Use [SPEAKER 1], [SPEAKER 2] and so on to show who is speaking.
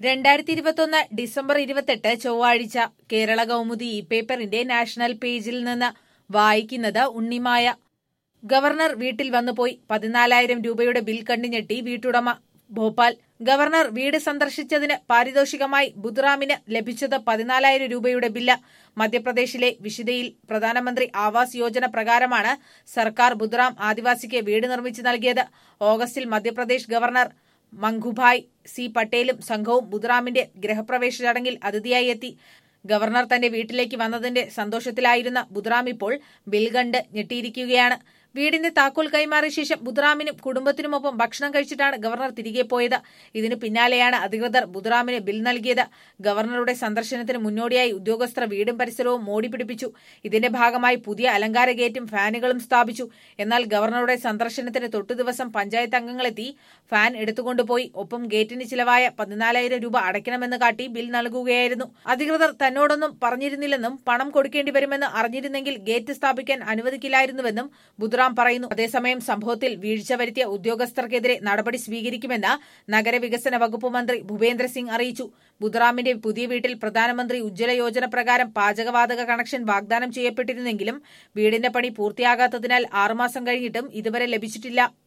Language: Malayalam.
[SPEAKER 1] രണ്ടായിരത്തി ഇരുപത്തൊന്ന് ഡിസംബർ ഇരുപത്തെട്ട് ചൊവ്വാഴ്ച കേരള കൗമുദി ഇ പേപ്പറിന്റെ നാഷണൽ പേജിൽ നിന്ന് വായിക്കുന്നത് ഉണ്ണിമായ ഗവർണർ വീട്ടിൽ വന്നുപോയി പതിനാലായിരം രൂപയുടെ ബിൽ കണ്ടുഞെട്ടി വീട്ടുടമ ഭോപ്പാൽ ഗവർണർ വീട് സന്ദർശിച്ചതിന് പാരിതോഷികമായി ബുദ്റാമിന് ലഭിച്ചത് പതിനാലായിരം രൂപയുടെ ബില്ല് മധ്യപ്രദേശിലെ വിശുദ്ധയിൽ പ്രധാനമന്ത്രി ആവാസ് യോജന പ്രകാരമാണ് സർക്കാർ ബുദ്റാം ആദിവാസിക്ക് വീട് നിർമ്മിച്ചു നൽകിയത് ഓഗസ്റ്റിൽ മധ്യപ്രദേശ് ഗവർണർ മംഘുഭായ് സി പട്ടേലും സംഘവും ബുദ്റാമിന്റെ ഗൃഹപ്രവേശ ചടങ്ങിൽ അതിഥിയായി എത്തി ഗവർണർ തന്റെ വീട്ടിലേക്ക് വന്നതിന്റെ സന്തോഷത്തിലായിരുന്ന ബുദ്റാം ഇപ്പോൾ ബിൽ കണ്ട് ഞെട്ടിയിരിക്കുകയാണ് വീടിന്റെ താക്കോൽ കൈമാറിയ ശേഷം ബുദ്റാമിനും കുടുംബത്തിനുമൊപ്പം ഭക്ഷണം കഴിച്ചിട്ടാണ് ഗവർണർ തിരികെ പോയത് ഇതിനു പിന്നാലെയാണ് അധികൃതർ ബുദ്റാമിന് ബിൽ നൽകിയത് ഗവർണറുടെ സന്ദർശനത്തിന് മുന്നോടിയായി ഉദ്യോഗസ്ഥർ വീടും പരിസരവും മോടി പിടിപ്പിച്ചു ഇതിന്റെ ഭാഗമായി പുതിയ അലങ്കാര ഗേറ്റും ഫാനുകളും സ്ഥാപിച്ചു എന്നാൽ ഗവർണറുടെ സന്ദർശനത്തിന് തൊട്ടു ദിവസം പഞ്ചായത്ത് അംഗങ്ങളെത്തി ഫാൻ എടുത്തുകൊണ്ടുപോയി ഒപ്പം ഗേറ്റിന് ചിലവായ പതിനാലായിരം രൂപ അടയ്ക്കണമെന്ന് കാട്ടി ബിൽ നൽകുകയായിരുന്നു അധികൃതർ തന്നോടൊന്നും പറഞ്ഞിരുന്നില്ലെന്നും പണം കൊടുക്കേണ്ടി വരുമെന്ന് അറിഞ്ഞിരുന്നെങ്കിൽ ഗേറ്റ് സ്ഥാപിക്കാൻ അനുവദിക്കില്ലായിരുന്നുവെന്നും ബുദ്റാം പറയുന്നു അതേസമയം സംഭവത്തിൽ വീഴ്ച വരുത്തിയ ഉദ്യോഗസ്ഥർക്കെതിരെ നടപടി സ്വീകരിക്കുമെന്ന് നഗരവികസന വകുപ്പ് മന്ത്രി ഭൂപേന്ദ്ര സിംഗ് അറിയിച്ചു ബുദ്റാമിന്റെ പുതിയ വീട്ടിൽ പ്രധാനമന്ത്രി ഉജ്ജ്വല യോജന പ്രകാരം പാചകവാതക കണക്ഷൻ വാഗ്ദാനം ചെയ്യപ്പെട്ടിരുന്നെങ്കിലും വീടിന്റെ പണി പൂർത്തിയാകാത്തതിനാൽ ആറുമാസം കഴിഞ്ഞിട്ടും ഇതുവരെ ലഭിച്ചിട്ടില്ല